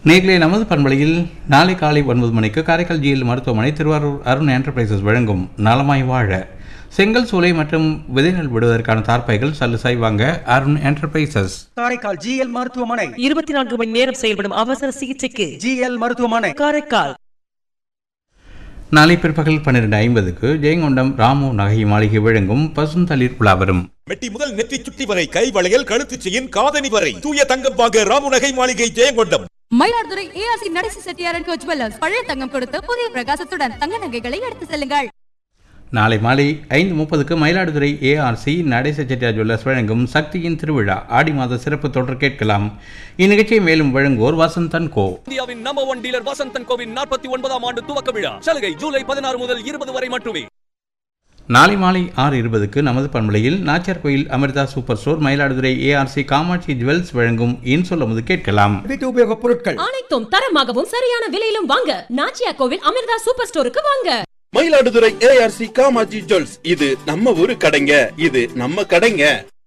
நேர்களே நமது பண்பலையில் நாளை காலை ஒன்பது மணிக்கு காரைக்கால் ஜிஎல் மருத்துவமனை திருவாரூர் அருண் என்டர்பிரைசஸ் வழங்கும் நலமாய் வாழ செங்கல் சூளை மற்றும் விதைநெல் விடுவதற்கான தார்ப்பைகள் சல்லுசாய் வாங்க அருண் என்டர்பிரைசஸ் காரைக்கால் ஜிஎல் மருத்துவமனை இருபத்தி நான்கு மணி நேரம் செயல்படும் அவசர சிகிச்சைக்கு ஜிஎல் மருத்துவமனை காரைக்கால் நாளை பிற்பகல் பன்னிரண்டு ஐம்பதுக்கு ஜெயங்கொண்டம் ராமு நகை மாளிகை வழங்கும் பசுந்தளிர் உலா வரும் மெட்டி முதல் நெற்றி சுட்டி வரை கை வளையல் கழுத்து செயின் காதணி வரை தூய தங்கம் வாங்க ராமுநகை மாளிகை Jayankondam Mayiladuthurai ARC Nadesi Chettiar and co jewellers பழைய தங்கம் கொடுத்து புதிய பிரகாசத்துடன் தங்க நகைகளை எடுத்து செல்லுங்கள் நாளை மாலை ஐந்து முப்பதுக்கு மயிலாடுதுறை ஏஆர்சி நடேச செட்டியார் ஜுவல்லர்ஸ் வழங்கும் சக்தியின் திருவிழா ஆடி மாத சிறப்பு தொடர் கேட்கலாம் இந்நிகழ்ச்சியை மேலும் வழங்குவோர் வசந்தன் கோ இந்தியாவின் நம்பர் ஒன் டீலர் வசந்தன் கோவின் நாற்பத்தி ஒன்பதாம் ஆண்டு துவக்க விழா சலுகை ஜூலை பதினாறு முதல் இருபது வரை மட்டுமே நாளை மாலை ஆறு இருபதுக்கு நமது பண்பலையில் Nachiyar Koil Amirtha super store Mayiladuthurai ARC Kamatchi jewels வழங்கும் இன் சொல்லும்போது கேட்கலாம் வீட்டு உபயோகப் பொருட்கள் அனைத்தும் தரமாகவும் சரியான விலையிலும் வாங்க நாச்சியா கோவில் அமிர்தா சூப்பர் ஸ்டோருக்கு வாங்க மயிலாடுதுறை ஏஆர்சி காமாஜி ஜுவல்ஸ் இது நம்ம ஊரு கடைங்க இது நம்ம கடைங்க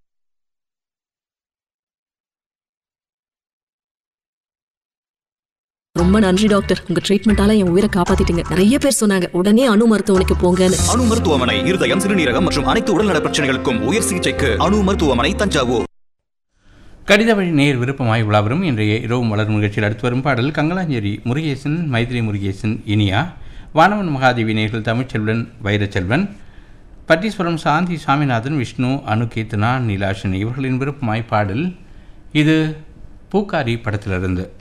ரொம்ப நன்றி டாக்டர் உங்க ட்ரீட்மெண்டால என் உயிரை காப்பாத்திட்டீங்க நிறைய பேர் சொன்னாங்க உடனே அணு மருத்துவமனைக்கு போங்கன்னு அணு மருத்துவமனை இருதயம் சிறுநீரகம் மற்றும் அனைத்து உடல்நல பிரச்சனைகளுக்கும் உயர் சிகிச்சைக்கு அணு மருத்துவமனை தஞ்சாவூர் கடித வழி நேர் விருப்பமாய் உலாவரும் இன்றைய இரவு மலர் நிகழ்ச்சியில் அடுத்து வரும் பாடல் கங்கலாஞ்சேரி முருகேசன் மைத்ரி முருகேசன் இனியா வானவன் மகாதேவி நேர்கள் தமிழ்ச்செல்வன் வைரச்செல்வன் பட்டீஸ்வரம் சாந்தி சாமிநாதன் விஷ்ணு அனு கீர்த்தனா நீலாஷன் இவர்களின் விருப்பமாய் பாடல் இது பூக்காரி படத்திலிருந்து